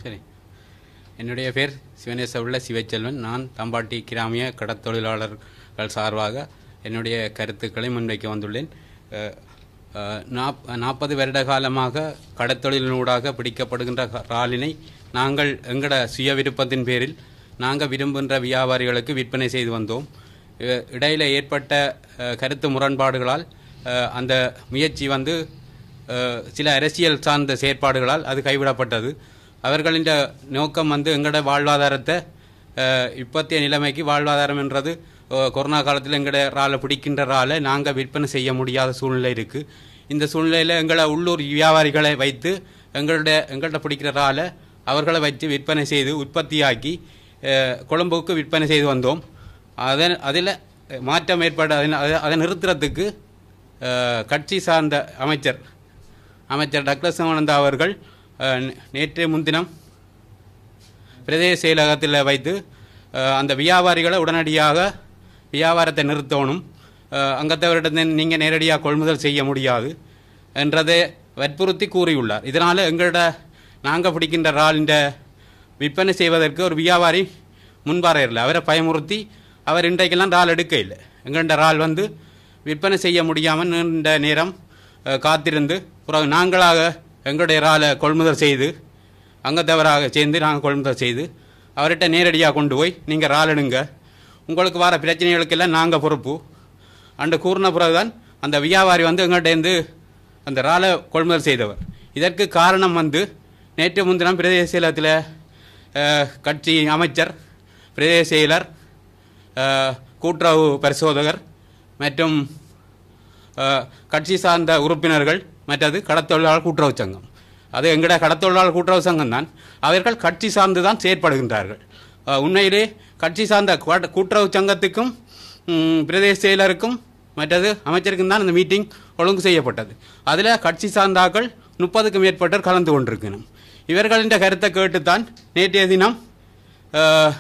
சரி என்னுடைய பேர் சிவனேச உள்ள சிவச்செல்வன் நான் தம்பாட்டி கிராமிய கடத்தொழிலாளர்கள் சார்பாக என்னுடைய கருத்துக்களை முன்வைக்க வந்துள்ளேன் அஹ், அஹ், நாப் நாற்பது வருட காலமாக கடத்தொழிலினூடாக பிடிக்கப்படுகின்ற க- இறாலினை நாங்கள் எங்களோட சுய விருப்பத்தின் பேரில் நாங்கள் விரும்புகின்ற வியாபாரிகளுக்கு விற்பனை செய்து வந்தோம் இ- இடையில ஏற்பட்ட அஹ், கருத்து முரண்பாடுகளால் அஹ், அந்த முயற்சி வந்து அஹ், சில அரசியல் சார்ந்த செயற்பாடுகளால் அது கைவிடப்பட்டது அவர்களின் நோக்கம் வந்து எங்களோட வாழ்வாதாரத்தை அஹ், இப்பத்திய நிலைமைக்கு வாழ்வாதாரம் என்றது அஹ், கொரோனா காலத்தில் எங்களோட இறாலை பிடிக்கின்ற இறாலை நாங்கள் விற்பனை செய்ய முடியாத சூழ்நிலை இருக்குது இந்த சூழ்நிலையில் எங்களை உள்ளூர் வியாபாரிகளை வைத்து எங்களுடைய எங்கள்கிட்ட பிடிக்கிற இறாலை அவர்களை வைத்து விற்பனை செய்து உற்பத்தியாக்கி அஹ், கொழும்புக்கு விற்பனை செய்து வந்தோம் அதன் அதில் மாற்றம் ஏற்பட அதன் அதை- அதை நிறுத்துறதுக்கு அஹ், கட்சி சார்ந்த அமைச்சர் அமைச்சர் டக்ளஸ் சிவானந்தா அவர்கள் அஹ், நே- நேற்று முன்தினம் பிரதேச செயலகத்தில் வைத்து அஹ், அந்த வியாபாரிகளை உடனடியாக வியாபாரத்தை நிறுத்தணும் அஹ், அங்கத்தவரிடம் நீங்கள் நேரடியாக கொள்முதல் செய்ய முடியாது என்றதை வற்புறுத்தி கூறியுள்ளார் இதனால் எங்களோட நாங்கள் பிடிக்கின்ற இறாலிൻ്റെ விற்பனை செய்வதற்கு ஒரு வியாபாரி முன்பாரையில்லை அவரை பயமுறுத்தி அவர் இன்றைக்கெல்லாம் இறால் எடுக்க இல்லை எங்கள்ட இறால் வந்து விற்பனை செய்ய முடியாமல் நீண்ட நேரம் அஹ், காத்திருந்து பிறகு நாங்களாக எங்களுடைய இறாலை கொள்முதல் செய்து அங்கத்தவராக சேர்ந்து நாங்கள் கொள்முதல் செய்து அவர்கிட்ட நேரடியாக கொண்டு போய் நீங்கள் இறால் எடுங்க உங்களுக்கு வர பிரச்சனைகளுக்கெல்லாம் நாங்கள் பொறுப்பு அண்டு கூறின பிறகுதான் அந்த வியாபாரி வந்து எங்கள்கிட்டேருந்து அந்த இறாலை கொள்முதல் செய்தவர் இதற்கு காரணம் வந்து நேற்று முன்தினம் பிரதேச செயலகத்தில் அஹ், கட்சி அமைச்சர் பிரதேச செயலர் அஹ், கூட்டுறவு பரிசோதகர் மற்றும் அஹ், கட்சி சார்ந்த உறுப்பினர்கள் மற்றது கடத்தொழிலாளர் கூட்டுறவு சங்கம் அது எங்கட கடத்தொழிலாளர் கூட்டுறவு சங்கம் தான் அவர்கள் கட்சி சார்ந்து தான் செயற்படுகின்றார்கள் அஹ், உண்மையிலே கட்சி சார்ந்த கூட்ட- கூட்டுறவு சங்கத்துக்கும் ம், பிரதேச செயலருக்கும் மற்றது அமைச்சருக்கும் தான் இந்த மீட்டிங் ஒழுங்கு செய்யப்பட்டது அதில் கட்சி சார்ந்தாக்கள் முப்பதுக்கும் மேற்பட்டோர் கலந்து கொண்டிருக்கணும் இவர்களின் கருத்தை கேட்டுத்தான் நேற்றைய தினம் அஹ்,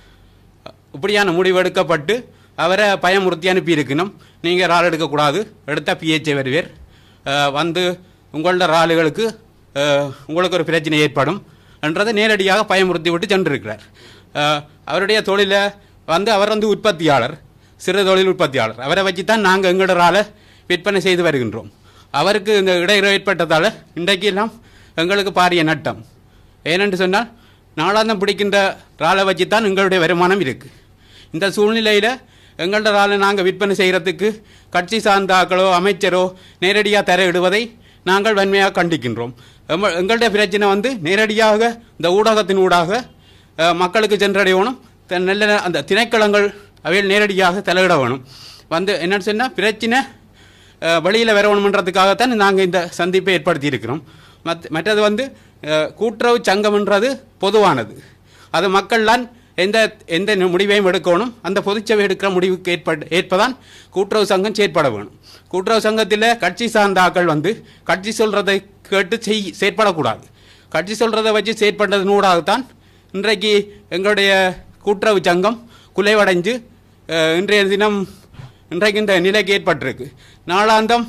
இப்படியான முடிவு எடுக்கப்பட்டு அவரை பயமுறுத்தி அனுப்பியிருக்கணும் நீங்கள் இறால் எடுக்கக்கூடாது எடுத்தால் பிஹெச்ஏ வருவீர் அஹ், வந்து உங்களோட இறாலுகளுக்கு அஹ், உங்களுக்கு ஒரு பிரச்சனை ஏற்படும் என்றதை நேரடியாக பயமுறுத்தி விட்டு சென்றிருக்கிறார் அஹ், அவருடைய தொழிலை வந்து அவர் வந்து உற்பத்தியாளர் சிறு தொழில் உற்பத்தியாளர் அவரை வச்சு தான் நாங்கள் எங்களோட இறாலை விற்பனை செய்து வருகின்றோம் அவருக்கு இந்த இடையூறு ஏற்பட்டதால் இன்றைக்கு எல்லாம் எங்களுக்கு பாரிய நட்டம் ஏனென்று சொன்னால் நாளாந்தம் பிடிக்கின்ற இறாலை வச்சு தான் எங்களுடைய வருமானம் இருக்குது இந்த சூழ்நிலையில் எங்கள்ட இறாலை நாங்கள் விற்பனை செய்கிறதுக்கு கட்சி சார்ந்த ஆக்களோ அமைச்சரோ நேரடியாக தரையிடுவதை நாங்கள் வன்மையாக கண்டிக்கின்றோம் எம்ம- எங்களுடைய பிரச்சனை வந்து நேரடியாக இந்த ஊடகத்தின் ஊடாக அஹ், மக்களுக்கு சென்றடையணும் த- நல்ல அந்த திணைக்களங்கள் அவையில் நேரடியாக தலையிட வேணும் வந்து என்னன்னு சொன்னால் பிரச்சனை வெளியில் வரணுமன்றதுக்காகத்தான் நாங்கள் இந்த சந்திப்பை ஏற்படுத்தி இருக்கிறோம் மத் மற்றது வந்து அஹ், கூட்டுறவு சங்கம்ன்றது பொதுவானது அது மக்கள்லாம் எந்த எந்த முடிவையும் எடுக்கணும் அந்த பொதுச்சபை எடுக்கிற முடிவுக்கு ஏற்பட ஏற்பதான் கூட்டுறவு சங்கம் செயற்பட வேணும் கூட்டுறவு சங்கத்தில் கட்சி சார்ந்த ஆக்கள் வந்து கட்சி சொல்கிறதை கேட்டு செய் செயற்படக்கூடாது கட்சி சொல்கிறத வச்சு செயற்பட்டதனூடாகத்தான் இன்றைக்கு எங்களுடைய கூட்டுறவு சங்கம் குலைவடைஞ்சு அஹ், இன்றைய தினம் இன்றைக்கு இந்த நிலைக்கு ஏற்பட்டிருக்கு நாளாந்தம்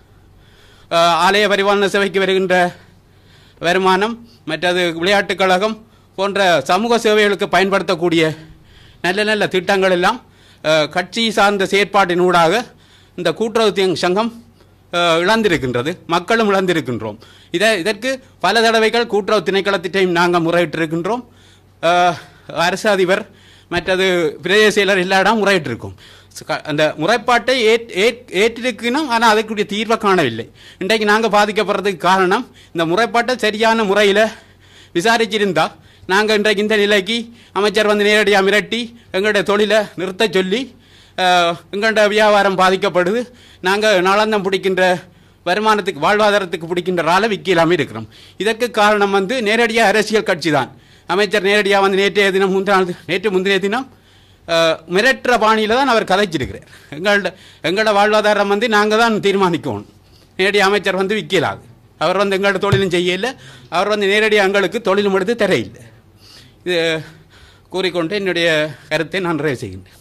அஹ், ஆலய பரிபாலன சேவைக்கு வருகின்ற வருமானம் மற்றது விளையாட்டுக் கழகம் போன்ற சமூக சேவைகளுக்கு பயன்படுத்தக்கூடிய நல்ல நல்ல திட்டங்கள் எல்லாம் அஹ், கட்சி சார்ந்த செயற்பாட்டினூடாக இந்த கூட்டுறவு தியங் சங்கம் அஹ், இழந்திருக்கின்றது மக்களும் இழந்திருக்கின்றோம் இதை இதற்கு பல தடவைகள் கூட்டுறவு திணைக்களத்திட்டையும் நாங்கள் முறையிட்டிருக்கின்றோம் அஹ், அரசு அதிபர் மற்றது பிரதேச செயலர் எல்லா இடம் முறையிட்டிருக்கோம் ச- க- அந்த முறைப்பாட்டை ஏற் ஏற்- ஏற்றிருக்கணும் ஆனால் அதுக்குரிய தீர்வை காணவில்லை இன்றைக்கு நாங்கள் பாதிக்கப்படுறதுக்கு காரணம் இந்த முறைப்பாட்டை சரியான முறையில் விசாரிச்சிருந்தா நாங்கள் இன்றைக்கு இந்த நிலைக்கு அமைச்சர் வந்து நேரடியாக மிரட்டி எங்களுடைய தொழிலை நிறுத்தச் சொல்லி அஹ், எங்களுடைய வியாபாரம் பாதிக்கப்படுது நாங்கள் நாளாந்தம் பிடிக்கின்ற வருமானத்துக்கு வாழ்வாதாரத்துக்கு பிடிக்கின்ற ஆளை விற்கலாமே இருக்கிறோம் இதற்கு காரணம் வந்து நேரடியாக அரசியல் கட்சி தான் அமைச்சர் நேரடியாக வந்து நேற்றைய தினம் முந்தின நேற்று முந்தைய தினம் அஹ், மிரட்டுற பாணியில் தான் அவர் கதைச்சிருக்கிறார் எங்களோட எங்களோட வாழ்வாதாரம் வந்து நாங்கள் தான் தீர்மானிக்கணும் நேரடி அமைச்சர் வந்து விற்கலாது அவர் வந்து எங்களோட தொழிலும் செய்யல அவர் வந்து நேரடியாக எங்களுக்கு தொழிலும் எடுத்து தரையில்லை இது கூறிக்கொண்டு என்னுடைய கருத்தை நான் நிறைவு செய்கின்றேன்